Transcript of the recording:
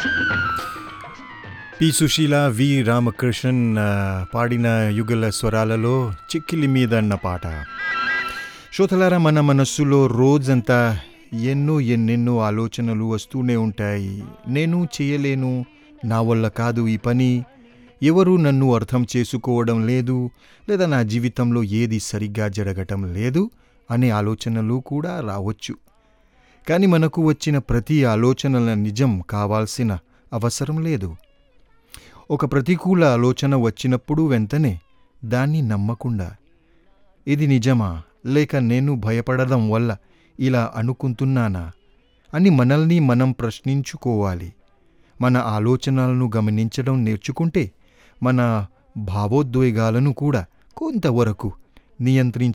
P Susheela వి రామకృష్ణన్ ఆ, పాడిన యుగల స్వరాలలో చిక్కిలి మీద అన్న పాట శ్రోతలారా మన మనస్సులో రోజంతా ఎన్నో ఎన్నెన్నో ఆలోచనలు వస్తూనే ఉంటాయి నేను చేయలేను నా వల్ల కాదు ఈ పని ఎవరు నన్ను అర్థం చేసుకోవడం లేదు లేదా నా జీవితంలో ఏది సరిగ్గా జరగటం లేదు అనే ఆలోచనలు కూడా రావచ్చు కానీ మనకు వచ్చిన ప్రతి ఆలోచనల నిజం కావాల్సిన అవసరం లేదు ఒక ప్రతికూల ఆలోచన వచ్చినప్పుడు వెంటనే దాన్ని నమ్మకుండా ఇది నిజమా లేక నేను భయపడడం వల్ల ఇలా అనుకుంటున్నానా అని మనల్ని మనం ప్రశ్నించుకోవాలి మన ఆలోచనలను గమనించడం నేర్చుకుంటే మన భావోద్వేగాలను కూడా కొంతవరకు నియంత్రించ